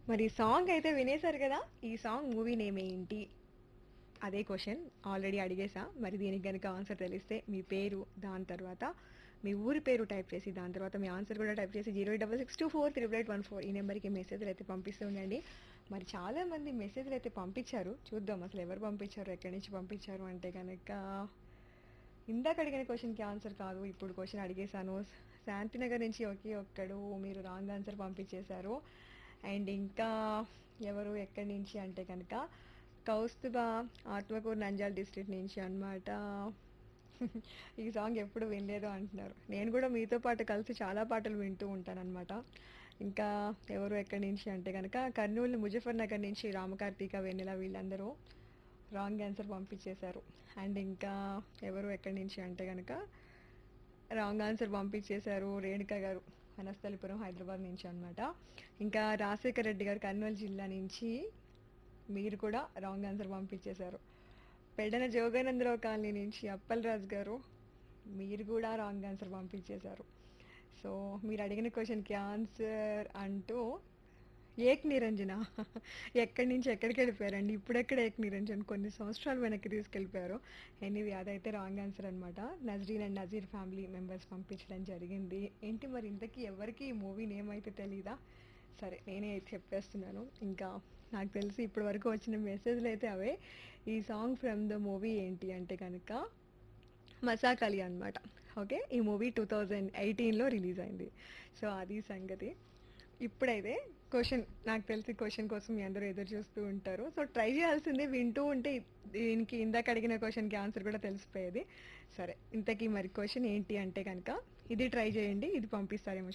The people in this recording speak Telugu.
మరి సాంగ్ అయితే వినేశారు కదా ఈ సాంగ్ మూవీ నేమ్ ఏంటి అదే క్వశ్చన్ ఆల్రెడీ అడిగేసా మరి దీనికి కనుక ఆన్సర్ తెలిస్తే మీ పేరు దాని తర్వాత మీ ఊరి పేరు టైప్ చేసి దాని తర్వాత మీ ఆన్సర్ కూడా టైప్ చేసి zero double six two four triple eight one four ఈ నెంబర్కి మెసేజ్లు అయితే పంపిస్తూ ఉండండి మరి చాలా మంది మెసేజ్లు అయితే పంపించారు చూద్దాం అసలు ఎవరు పంపించారు ఎక్కడి నుంచి పంపించారు అంటే కనుక ఇందాక అడిగిన క్వశ్చన్కి ఆన్సర్ కాదు ఇప్పుడు క్వశ్చన్ అడిగేశాను శాంతినగర్ నుంచి ఒకే ఒక్కడు మీరు రాంగ్ ఆన్సర్ పంపించేశారు అండ్ ఇంకా ఎవరు ఎక్కడి నుంచి అంటే కనుక కౌస్తుబా ఆత్మకూరు నంజాల్ డిస్ట్రిక్ట్ నుంచి అన్నమాట ఈ సాంగ్ ఎప్పుడు వినలేదు అంటున్నారు నేను కూడా మీతో పాటు కలిసి చాలా పాటలు వింటూ ఉంటాను అనమాట ఇంకా ఎవరు ఎక్కడి నుంచి అంటే కనుక కర్నూలు ముజఫర్ నగర్ నుంచి రామకార్తీక వెన్నెల వీళ్ళందరూ రాంగ్ ఆన్సర్ పంపించేశారు అండ్ ఇంకా ఎవరు ఎక్కడి నుంచి అంటే కనుక రాంగ్ ఆన్సర్ పంపించేశారు రేణుక గారు వనస్థలిపురం హైదరాబాద్ నుంచి అన్నమాట ఇంకా రాజశేఖర్ రెడ్డి గారు కర్నూలు జిల్లా నుంచి మీరు కూడా రాంగ్ ఆన్సర్ పంపించేశారు పెడన జోగానందరావు కాలనీ నుంచి అప్పల్ రాజు గారు మీరు కూడా రాంగ్ ఆన్సర్ పంపించేశారు సో మీరు అడిగిన క్వశ్చన్కి ఆన్సర్ అంటూ ఏక్ నిరంజన ఎక్కడి నుంచి ఎక్కడికి వెళ్ళిపోయారండి ఇప్పుడెక్కడ ఏక్ నిరంజన్ కొన్ని సంవత్సరాలు వెనక్కి తీసుకెళ్ళిపోయారు ఎనీవి అదైతే రాంగ్ ఆన్సర్ అనమాట Nazreen and Nazeer family members పంపించడం జరిగింది ఏంటి మరి ఇంతకీ ఎవరికి ఈ మూవీ నేమ్ అయితే తెలీదా సరే నేనే చెప్పేస్తున్నాను ఇంకా నాకు తెలిసి ఇప్పటి వరకు వచ్చిన మెసేజ్లు అయితే అవే ఈ సాంగ్ ఫ్రమ్ ద మూవీ ఏంటి అంటే కనుక మసాకలి అనమాట ఓకే ఈ మూవీ టూ థౌజండ్ ఎయిటీన్లో రిలీజ్ అయింది సో అది సంగతి ఇప్పుడైతే క్వశ్చన్ నాకు తెలిసి క్వశ్చన్ కోసం మీ అందరూ ఎదురు చూస్తూ ఉంటారు సో ట్రై చేయాల్సిందే వింటూ ఉంటే దీనికి ఇందాక అడిగిన క్వశ్చన్కి ఆన్సర్ కూడా తెలిసిపోయేది సరే ఇంతకీ మరి క్వశ్చన్ ఏంటి అంటే కనుక ఇది ట్రై చేయండి ఇది పంపిస్తారేమో